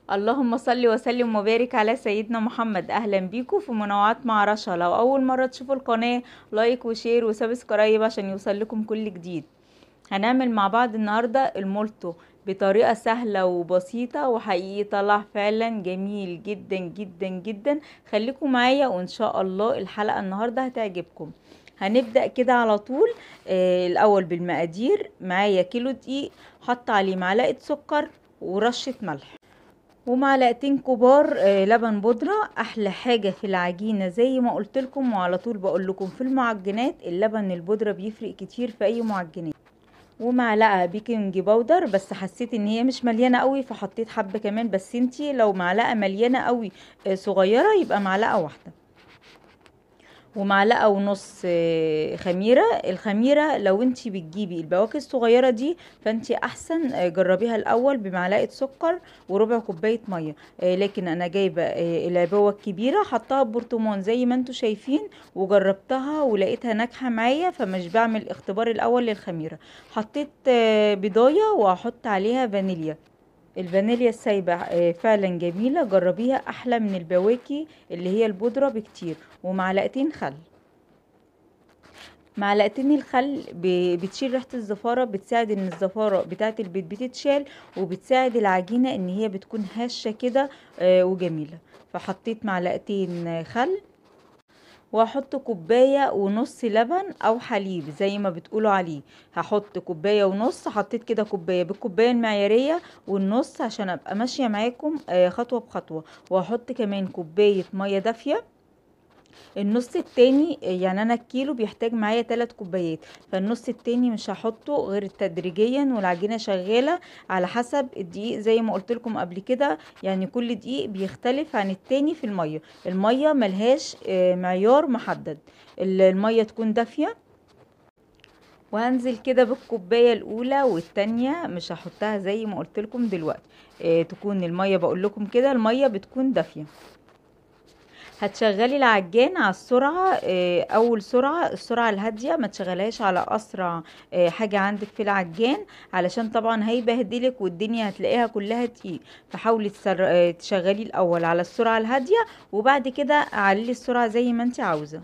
اللهم صل وسلم وبارك على سيدنا محمد اهلا بيكم في منوعات مع رشا لو اول مره تشوفوا القناه لايك وشير وسبسكرايب عشان يوصل لكم كل جديد هنعمل مع بعض النهارده المولتو بطريقه سهله وبسيطه وحقيقي طلع فعلا جميل جدا جدا جدا خليكم معايا وان شاء الله الحلقه النهارده هتعجبكم هنبدا كده على طول آه الاول بالمقادير معايا كيلو دقيق حط عليه معلقه سكر ورشه ملح ومعلقتين كبار آه لبن بودرة احلى حاجة في العجينة زي ما قلت لكم وعلى طول بقول لكم في المعجنات اللبن البودرة بيفرق كتير في اي معجنات ومعلقة بيكنج باودر بس حسيت ان هي مش مليانة قوي فحطيت حبة كمان بس انتي لو معلقة مليانة قوي آه صغيرة يبقى معلقة واحدة ومعلقه ونص خميره الخميره لو انت بتجيبي البواكي الصغيره دي فانت احسن جربيها الاول بمعلقه سكر وربع كوبايه ميه لكن انا جايبه العبوه الكبيره حطها ببرطمان زي ما انتم شايفين وجربتها ولقيتها ناجحه معايا فمش بعمل اختبار الاول للخميره حطيت بضايه وهحط عليها فانيليا الفانيليا السايبة فعلا جميلة جربيها أحلى من البواكي اللي هي البودرة بكتير ومعلقتين خل معلقتين الخل بتشيل ريحة الزفارة بتساعد ان الزفارة بتاعة البيت بتتشال وبتساعد العجينة ان هي بتكون هشة كده وجميلة فحطيت معلقتين خل وهحط كوباية ونص لبن او حليب زي ما بتقولوا عليه هحط كوباية ونص حطيت كده كوباية بالكوباية المعيارية والنص عشان ابقى ماشية معاكم خطوة بخطوة وهحط كمان كوباية مية دافية النص التاني يعني انا الكيلو بيحتاج معايا تلات كوبايات فالنص التاني مش هحطه غير تدريجيا والعجينه شغاله على حسب الدقيق زي ما قلت لكم قبل كده يعني كل دقيق بيختلف عن التاني في الميه الميه ملهاش معيار محدد الميه تكون دافيه وهنزل كده بالكوبايه الاولى والتانية مش هحطها زي ما قلت لكم دلوقتي اه تكون الميه بقول لكم كده الميه بتكون دافيه هتشغلي العجان على السرعة اه اول سرعة السرعة الهادية ما تشغلهاش على اسرع اه حاجة عندك في العجان علشان طبعا هيبهدلك والدنيا هتلاقيها كلها دقيق فحاولي اه تشغلي الاول على السرعة الهادية وبعد كده علي السرعة زي ما انت عاوزة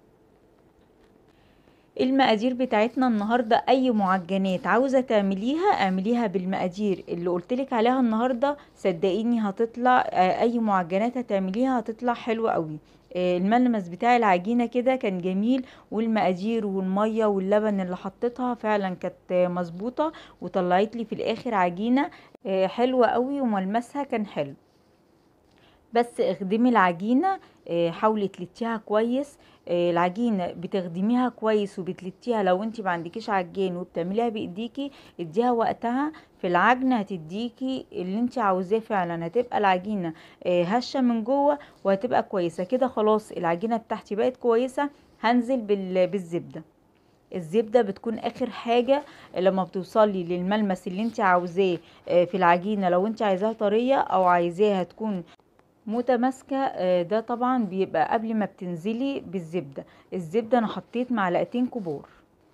المقادير بتاعتنا النهاردة اي معجنات عاوزة تعمليها اعمليها بالمقادير اللي قلتلك عليها النهاردة صدقيني هتطلع اي معجنات هتعمليها هتطلع حلوة قوي الملمس بتاع العجينة كده كان جميل والمقادير والمية واللبن اللي حطيتها فعلا كانت مظبوطة وطلعت لي في الاخر عجينة حلوة قوي وملمسها كان حلو بس اخدمي العجينة حاولي تلتيها كويس العجينة بتخدميها كويس وبتلتيها لو انت ما عندكيش عجان وبتعمليها بايديكي اديها وقتها في العجن هتديكي اللي انت عاوزاه فعلا هتبقى العجينة هشة من جوه وهتبقى كويسة كده خلاص العجينة بتاعتي بقت كويسة هنزل بالزبدة الزبده بتكون اخر حاجه لما بتوصلي للملمس اللي انت عاوزاه في العجينه لو انت عايزاها طريه او عايزاها تكون متماسكة ده طبعا بيبقى قبل ما بتنزلي بالزبدة الزبدة انا حطيت معلقتين كبار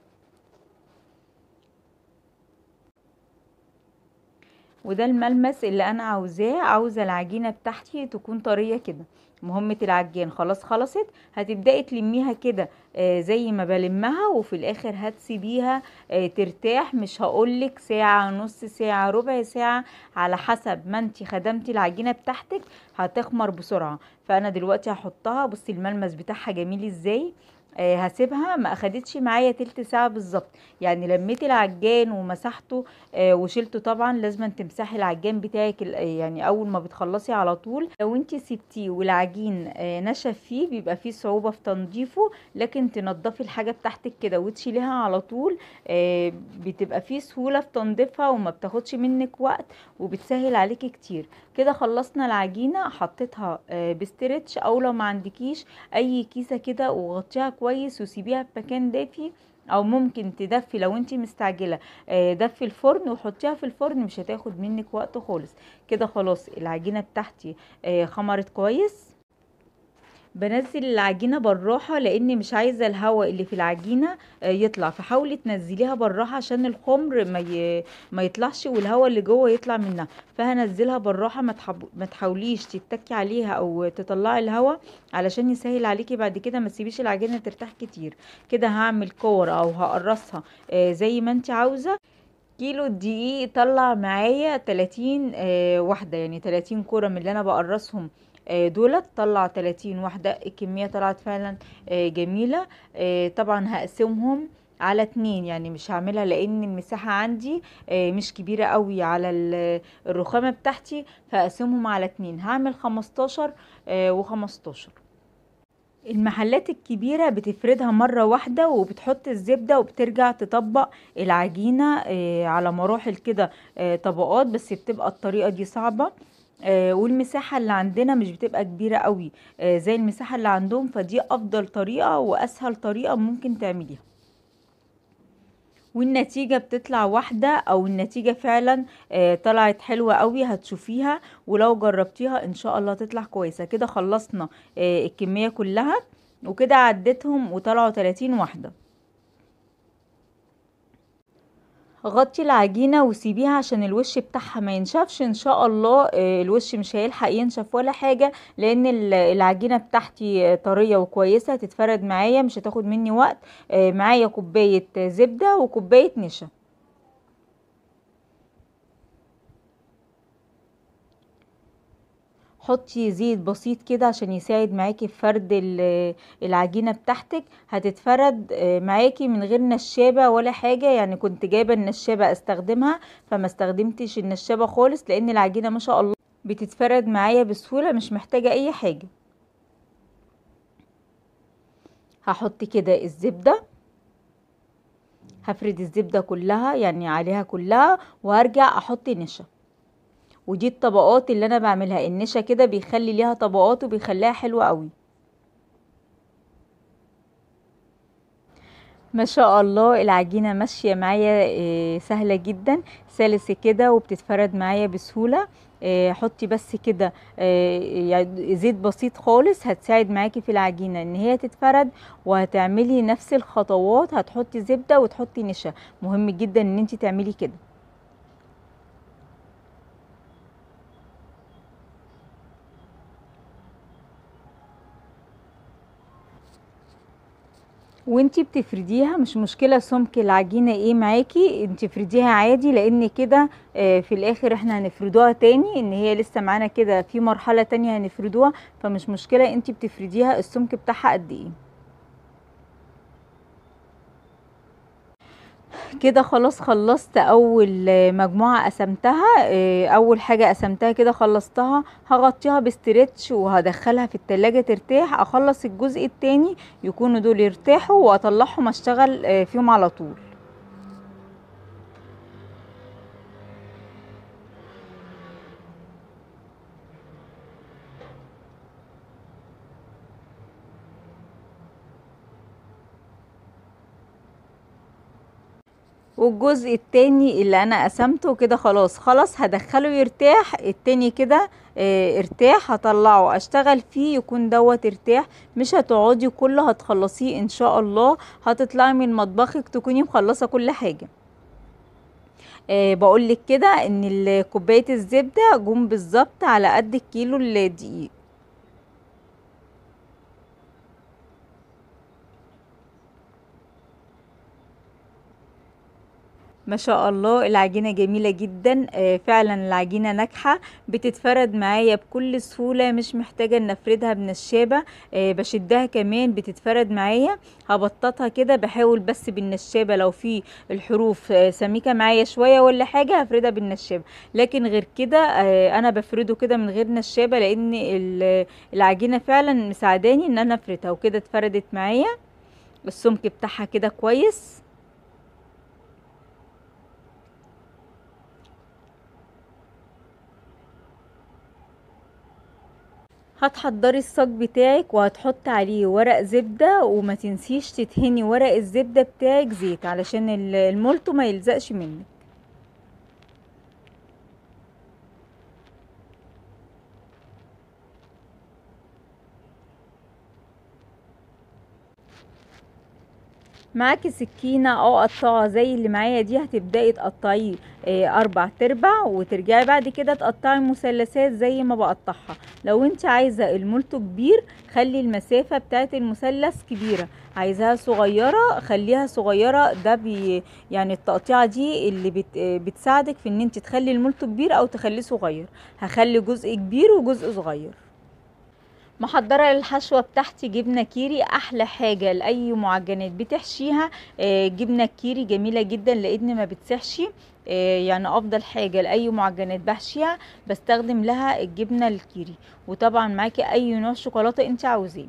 وده الملمس اللي انا عاوزاه عاوزة العجينة بتاعتي تكون طرية كده مهمة العجان خلاص خلصت هتبدأي تلميها كده آه زي ما بلمها وفي الاخر هتسيبيها آه ترتاح مش هقولك ساعة نص ساعة ربع ساعة على حسب ما انتي خدمتي العجينة بتاعتك هتخمر بسرعة فانا دلوقتي هحطها بصي الملمس بتاعها جميل ازاي آه هسيبها ما اخدتش معايا تلت ساعة بالظبط يعني لميت العجان ومسحته آه وشلته طبعا لازم تمسحي العجان بتاعك يعني اول ما بتخلصي على طول لو انت سبتيه والعجين آه نشف فيه بيبقى فيه صعوبة في تنظيفه لكن تنضفي الحاجة بتاعتك كده وتشيليها على طول آه بتبقى فيه سهولة في تنظيفها وما بتاخدش منك وقت وبتسهل عليكي كتير كده خلصنا العجينة حطيتها آه بستريتش او لو ما عندكيش اي كيسة كده وغطيها كويس وسيبيها في مكان دافي او ممكن تدفي لو انت مستعجله دفي الفرن وحطيها في الفرن مش هتاخد منك وقت خالص كده خلاص العجينه بتاعتي خمرت كويس بنزل العجينة بالراحة لان مش عايزة الهواء اللي في العجينة آه، يطلع فحاولي تنزليها بالراحة عشان الخمر ما, ي... ما يطلعش والهواء اللي جوه يطلع منها فهنزلها بالراحة ما, تحب... ما تحاوليش تتكي عليها او تطلعي الهواء علشان يسهل عليكي بعد كده ما تسيبيش العجينة ترتاح كتير كده هعمل كور او هقرصها آه، زي ما انت عاوزة كيلو الدقيق طلع معايا 30 آه واحدة يعني 30 كرة من اللي انا بقرصهم آه دولت طلع 30 واحدة الكمية طلعت فعلا آه جميلة آه طبعا هقسمهم على اتنين يعني مش هعملها لان المساحة عندي آه مش كبيرة قوي على ال- الرخامة بتاعتي فهقسمهم على اتنين هعمل 15 آه و15 المحلات الكبيرة بتفردها مرة واحدة وبتحط الزبدة وبترجع تطبق العجينة آه، على مراحل كده آه، طبقات بس بتبقى الطريقة دي صعبة آه، والمساحة اللي عندنا مش بتبقى كبيرة قوي آه، زي المساحة اللي عندهم فدي أفضل طريقة وأسهل طريقة ممكن تعمليها والنتيجة بتطلع واحدة او النتيجة فعلا آه، طلعت حلوة قوي هتشوفيها ولو جربتيها ان شاء الله تطلع كويسة كده خلصنا آه، الكمية كلها وكده عديتهم وطلعوا 30 واحدة غطي العجينة وسيبيها عشان الوش بتاعها ما ينشفش ان شاء الله آه، الوش مش هيلحق ينشف ولا حاجة لان ال- العجينة بتاعتي آه، طرية وكويسة هتتفرد معايا مش هتاخد مني وقت آه، معايا كوباية آه، زبدة وكوباية نشا حطي زيت بسيط كده عشان يساعد معاكي في فرد ال- العجينة بتاعتك هتتفرد آه، معاكي من غير نشابة ولا حاجة يعني كنت جايبة النشابة استخدمها فما استخدمتش النشابة خالص لان العجينة ما شاء الله بتتفرد معايا بسهولة مش محتاجة اي حاجة هحط كده الزبدة هفرد الزبدة كلها يعني عليها كلها وهرجع احط نشا ودي الطبقات اللي انا بعملها النشا كده بيخلي ليها طبقات وبيخليها حلوة قوي ما شاء الله العجينة ماشية معايا آه، سهلة جدا سلسة كده وبتتفرد معايا بسهولة آه، حطي بس كده آه، يعني زيت بسيط خالص هتساعد معاكي في العجينة ان هي تتفرد وهتعملي نفس الخطوات هتحطي زبدة وتحطي نشا مهم جدا ان انت تعملي كده وانتي بتفرديها مش مشكلة سمك العجينة ايه معاكي انتي افرديها عادي لان كده آه، في الاخر احنا هنفردوها تاني ان هي لسه معانا كده في مرحلة تانية هنفردوها فمش مشكلة انتي بتفرديها السمك بتاعها قد ايه كده خلاص خلصت اول آه، مجموعة قسمتها آه، اول حاجة قسمتها كده خلصتها هغطيها بستريتش وهدخلها في التلاجة ترتاح اخلص الجزء التاني يكونوا دول يرتاحوا واطلعهم اشتغل آه، فيهم على طول والجزء التاني اللي انا قسمته كده خلاص خلاص هدخله يرتاح التاني كده اه ارتاح هطلعه اشتغل فيه يكون دوت ارتاح مش هتقعدي كله هتخلصيه ان شاء الله هتطلعي من مطبخك تكوني مخلصة كل حاجة أه بقولك كده ان ال- كوباية الزبدة جم بالظبط على قد الكيلو الدقيق ما شاء الله العجينة جميلة جدا آه، فعلا العجينة ناجحة بتتفرد معايا بكل سهولة مش محتاجة ان افردها بنشابة آه، بشدها كمان بتتفرد معايا هبططها كده بحاول بس بالنشابة لو في الحروف آه، سميكة معايا شوية ولا حاجة هفردها بالنشابة لكن غير كده آه، انا بفرده كده من غير نشابة لان ال- العجينة فعلا مساعداني ان انا افردها وكده اتفردت معايا السمك بتاعها كده كويس هتحضري الصاج بتاعك وهتحط عليه ورق زبدة وما تنسيش تدهني ورق الزبدة بتاعك زيت علشان ال- المولتو ما يلزقش منك معاكي سكينة او قطاعة زي اللي معايا دي هتبدأي تقطعيه آه، اربع تربع وترجعي بعد كده تقطعي مثلثات زي ما بقطعها لو انت عايزة المولتو كبير خلي المسافة بتاعت المثلث كبيرة عايزاها صغيرة خليها صغيرة ده بي يعني التقطيعة دي اللي بت بتساعدك في ان انت تخلي المولتو كبير او تخليه صغير هخلي جزء كبير وجزء صغير محضره للحشوه بتاعتي جبنه كيري احلى حاجه لاي معجنات بتحشيها آه، جبنه كيري جميله جدا لان ما بتسحش آه، يعني افضل حاجه لاي معجنات بحشيها بستخدم لها الجبنه الكيري وطبعا معاكي اي نوع شوكولاته انت عاوزاه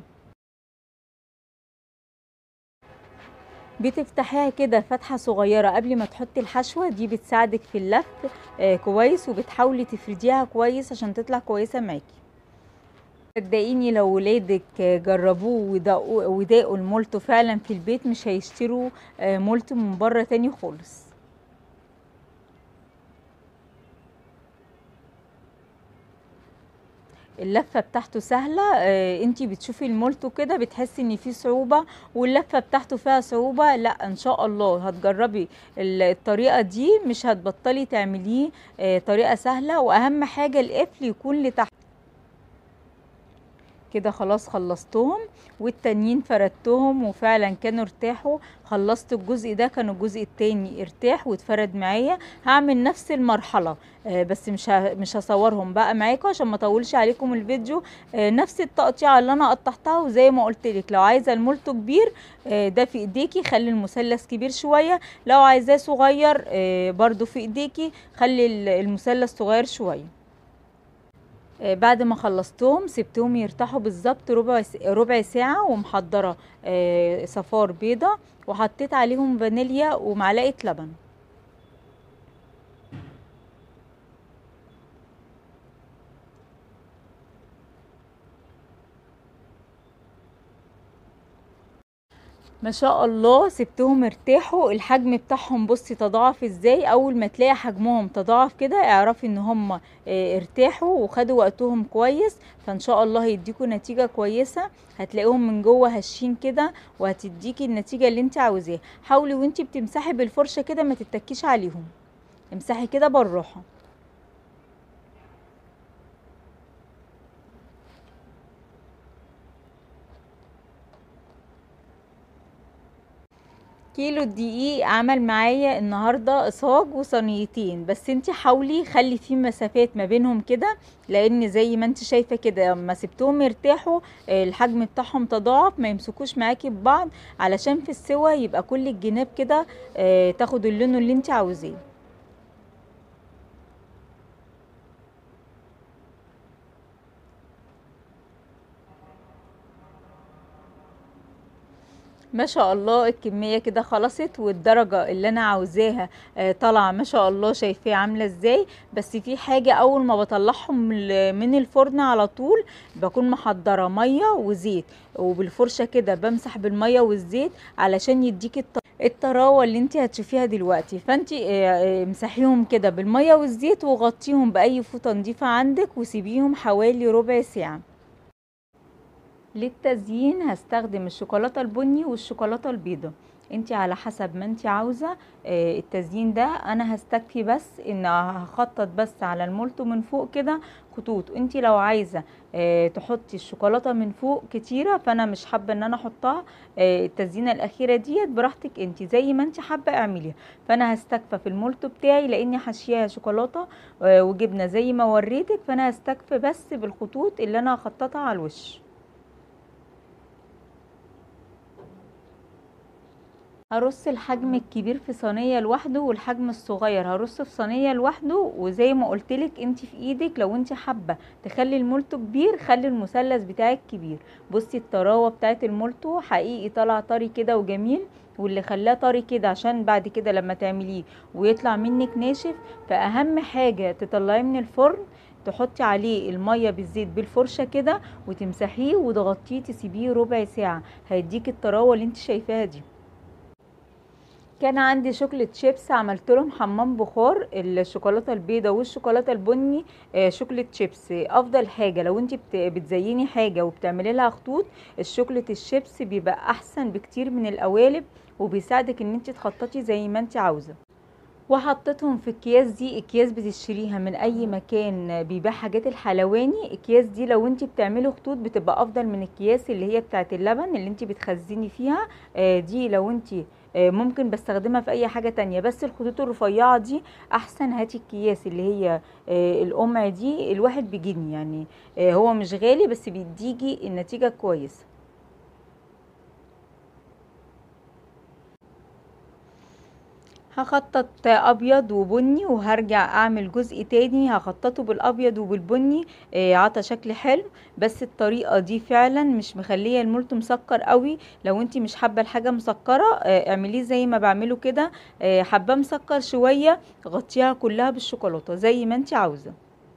بتفتحيها كده فتحة صغيرة قبل ما تحطي الحشوة دي بتساعدك في اللف آه كويس وبتحاولي تفرديها كويس عشان تطلع كويسة معاكي صدقيني لو ولادك جربوه وداقوا وداقوا المولتو فعلا في البيت مش هيشتروا آه، مولتو من بره تاني خالص اللفه بتاعته سهله آه انتي بتشوفي المولتو كده بتحسي ان في صعوبه واللفه بتاعته فيها صعوبه لا ان شاء الله هتجربي ال- الطريقه دي مش هتبطلي تعمليه آه طريقه سهله واهم حاجه القفل يكون لتحت كده خلاص خلصتهم والتانيين فردتهم وفعلا كانوا ارتاحوا خلصت الجزء ده كان الجزء التاني ارتاح واتفرد معايا هعمل نفس المرحلة آه بس مش ه- مش هصورهم بقى معاكم عشان ما اطولش عليكم الفيديو آه نفس التقطيعة اللي انا قطعتها وزي ما قلت لك لو عايزة المولتو كبير آه ده في ايديكي خلي المثلث كبير شوية لو عايزاه صغير آه برضو في ايديكي خلي ال- المثلث صغير شوية آه، بعد ما خلصتهم سبتهم يرتاحوا بالظبط ربع س- ربع ساعة ومحضرة آه، صفار بيضة وحطيت عليهم فانيليا ومعلقة لبن ما شاء الله سبتهم ارتاحوا الحجم بتاعهم بصي تضاعف ازاي اول ما تلاقي حجمهم تضاعف كده اعرفي ان هم اه، ارتاحوا وخدوا وقتهم كويس فان شاء الله هيديكوا نتيجة كويسة هتلاقيهم من جوه هشين كده وهتديكي النتيجة اللي انت عاوزاها حاولي وانت بتمسحي بالفرشة كده ما تتكيش عليهم امسحي كده بالراحة كيلو الدقيق عمل معايا النهارده صاج وصينيتين بس انت حاولي خلي في مسافات ما بينهم كده لان زي ما انت شايفه كده لما سبتهم يرتاحوا آه، الحجم بتاعهم تضاعف ما يمسكوش معاكي ببعض علشان في السوا يبقى كل الجناب كده آه، تاخد اللون اللي انت عاوزاه ما شاء الله الكمية كده خلصت والدرجة اللي انا عاوزاها آه، طالعة ما شاء الله شايفاه عاملة ازاي بس في حاجة اول ما بطلعهم ال- من الفرن على طول بكون محضرة مية وزيت وبالفرشة كده بمسح بالمية والزيت علشان يديكي الط- الطراوة اللي انت هتشوفيها دلوقتي فانت امسحيهم كده بالمية والزيت وغطيهم بأي فوطة نضيفة عندك وسيبيهم حوالي ربع ساعة للتزيين هستخدم الشوكولاته البني والشوكولاته البيضاء انت على حسب ما انت عاوزه آه، التزيين ده انا هستكفي بس ان هخطط بس على المولتو من فوق كده خطوط انت لو عايزه آه، تحطي الشوكولاته من فوق كتيره فانا مش حابه ان انا احطها آه، التزيينه الاخيره ديت براحتك انت زي ما انت حابه اعمليها فانا هستكفى في المولتو بتاعي لاني حاشياها شوكولاته آه، وجبنه زي ما وريتك فانا هستكفي بس بالخطوط اللي انا هخططها على الوش هرص الحجم الكبير في صينيه لوحده والحجم الصغير هرصه في صينيه لوحده وزي ما قلتلك انت في ايدك لو انت حابه تخلي المولتو كبير خلي المثلث بتاعك كبير بصي الطراوه بتاعت المولتو حقيقي طالع طري كده وجميل واللي خلاه طري كده عشان بعد كده لما تعمليه ويطلع منك ناشف فاهم حاجه تطلعيه من الفرن تحطي عليه الميه بالزيت بالفرشه كده وتمسحيه وتغطيه تسيبيه ربع ساعه هيديك الطراوه اللي انت شايفاها دي كان عندي شوكليت شيبس عملت لهم حمام بخار الشوكولاته البيضاء والشوكولاته البني آه، شوكليت شيبس آه، افضل حاجه لو انت بت- بتزيني حاجه وبتعملي لها خطوط الشوكليت الشيبس بيبقى احسن بكتير من القوالب وبيساعدك ان انت تخططي زي ما انت عاوزه وحطيتهم في اكياس دي اكياس بتشتريها من اي مكان بيبيع حاجات الحلواني اكياس دي لو انت بتعملي خطوط بتبقى افضل من اكياس اللي هي بتاعه اللبن اللي انت بتخزني فيها آه، دي لو انت آه، ممكن بستخدمها في اي حاجة تانية بس الخطوط الرفيعة دي احسن هاتي الكياس اللي هي آه، القمع دي الواحد بجنيه يعني آه، هو مش غالي بس بيديكي النتيجة كويسة هخطط ابيض وبني وهرجع اعمل جزء تاني هخططه بالابيض وبالبني آه، عطى شكل حلو بس الطريقه دي فعلا مش مخليه المولت مسكر قوي لو انتي مش حابه الحاجه مسكره آه، اعمليه زي ما بعمله كده آه، حابه مسكر شويه غطيها كلها بالشوكولاته زي ما انتي عاوزه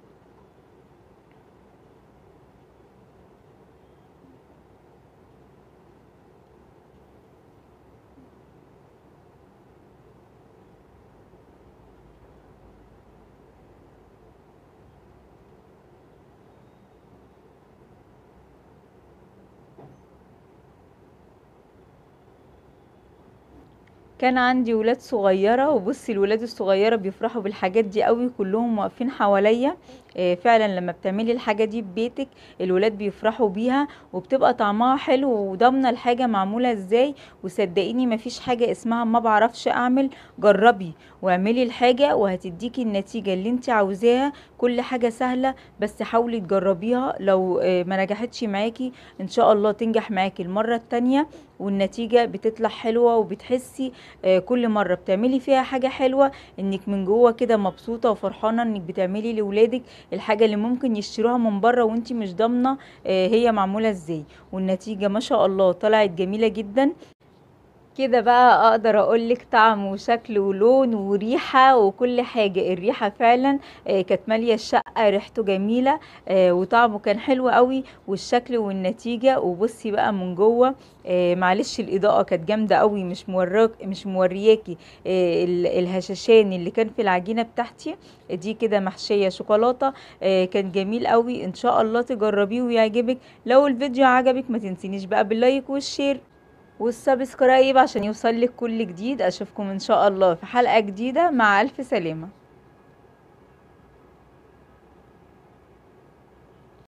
كان عندي ولاد صغيرة وبصي الولاد الصغيرة بيفرحوا بالحاجات دي قوي كلهم واقفين حواليا آه، فعلا لما بتعملي الحاجة دي ببيتك الولاد بيفرحوا بيها وبتبقى طعمها حلو وضامنة الحاجة معمولة ازاي وصدقيني مفيش حاجة اسمها ما بعرفش اعمل جربي واعملي الحاجة وهتديكي النتيجة اللي انت عاوزاها كل حاجة سهلة بس حاولي تجربيها لو آه، ما نجحتش معاكي ان شاء الله تنجح معاكي المرة التانية والنتيجة بتطلع حلوة وبتحسي آه، كل مرة بتعملي فيها حاجة حلوة انك من جوه كده مبسوطة وفرحانة انك بتعملي لولادك الحاجة اللي ممكن يشتروها من بره وانتي مش ضامنة آه، هي معمولة ازاي والنتيجة ما شاء الله طلعت جميلة جدا كده بقى اقدر اقولك طعم وشكل ولون وريحة وكل حاجة الريحة فعلا آه، كانت مالية الشقة ريحته جميلة آه، وطعمه كان حلو قوي والشكل والنتيجة وبصي بقى من جوه آه، معلش الاضاءة كانت جامدة قوي مش موراك مش مورياكي آه، ال- الهشاشان اللي كان في العجينة بتاعتي دي كده محشية شوكولاتة آه، كان جميل قوي ان شاء الله تجربيه ويعجبك لو الفيديو عجبك ما تنسينيش بقى باللايك والشير والسبسكرايب عشان يوصلك كل جديد اشوفكم ان شاء الله في حلقة جديدة مع الف سلامة